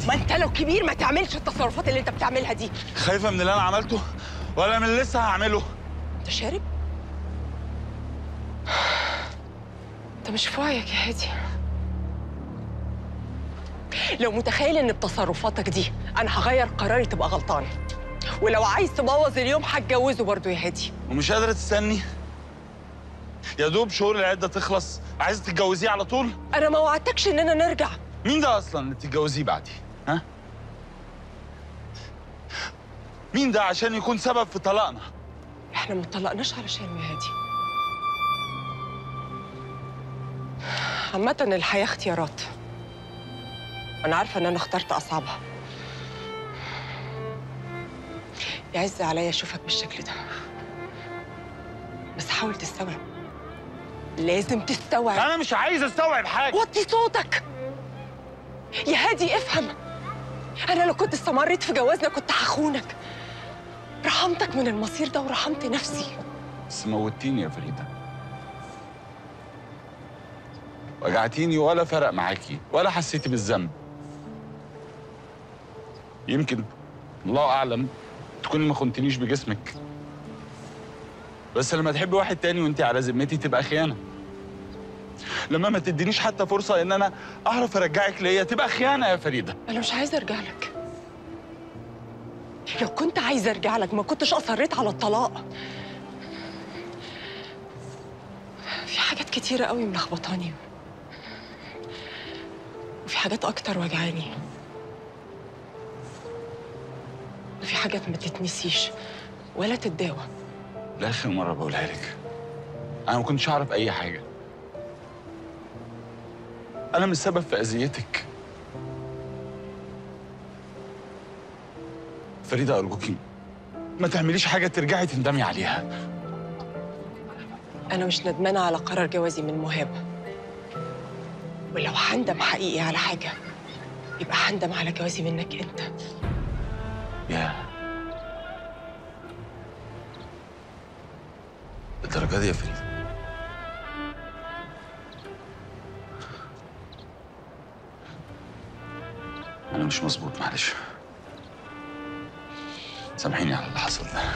ما انت لو كبير ما تعملش التصرفات اللي انت بتعملها دي خايفه من اللي انا عملته ولا من اللي لسه هعمله انت شارب انت مش في وعيك يا هادي لو متخيل ان بتصرفاتك دي انا هغير قراري تبقى غلطان ولو عايز تبوظ اليوم هتجوزه برضه يا هادي ومش قادره تستني يا دوب شهور العده تخلص عايزه تتجوزيه على طول انا ما وعدتكش اننا نرجع مين ده اصلا اللي تتجوزيه بعدي ها مين ده عشان يكون سبب في طلاقنا احنا ما اتطلقناش علشان يا هادي عامة الحياة اختيارات أنا عارفة إن أنا اخترت أصعبها يعز عليا أشوفك بالشكل ده بس حاول تستوعب لازم تستوعب انا مش عايز استوعب حاجه وطي صوتك يا هادي افهم انا لو كنت استمريت في جوازنا كنت هخونك رحمتك من المصير ده ورحمت نفسي بس موتيني يا فريده وجعتيني ولا فرق معاكي ولا حسيتي بالذنب يمكن الله اعلم تكوني ما خنتنيش بجسمك بس لما تحبي واحد تاني وانت على ذمتي تبقى خيانه لما ما تدينيش حتى فرصه ان انا اعرف ارجعك ليا تبقى خيانه يا فريده انا مش عايزه ارجع لك لو كنت عايزه ارجع لك ما كنتش اصريت على الطلاق في حاجات كتيره قوي ملخبطاني وفي حاجات اكتر وجعاني وفي حاجات ما تتنسيش ولا تتداوى لاخر مره بقولها لك انا ما كنتش اعرف اي حاجه انا مش سبب في اذيتك فريده ارجوكي ما تعمليش حاجه ترجعي تندمي عليها انا مش ندمانه على قرار جوازي من مهاب ولو هندم حقيقي على حاجه يبقى هندم على جوازي منك انت يا الدرجه دي يا فريده انا مش مظبوط معلش سامحيني على اللي حصل ده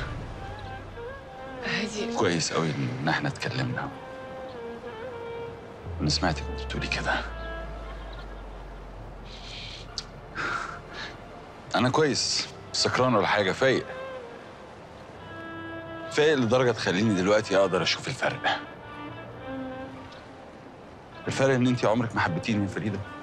هادي كويس قوي ان احنا اتكلمنا انا سمعتك وانت بتقولي كده انا كويس مش سكران ولا حاجه فايق فايق لدرجه تخليني دلوقتي اقدر اشوف الفرق الفرق ان انت عمرك ما حبيتيني يا فريده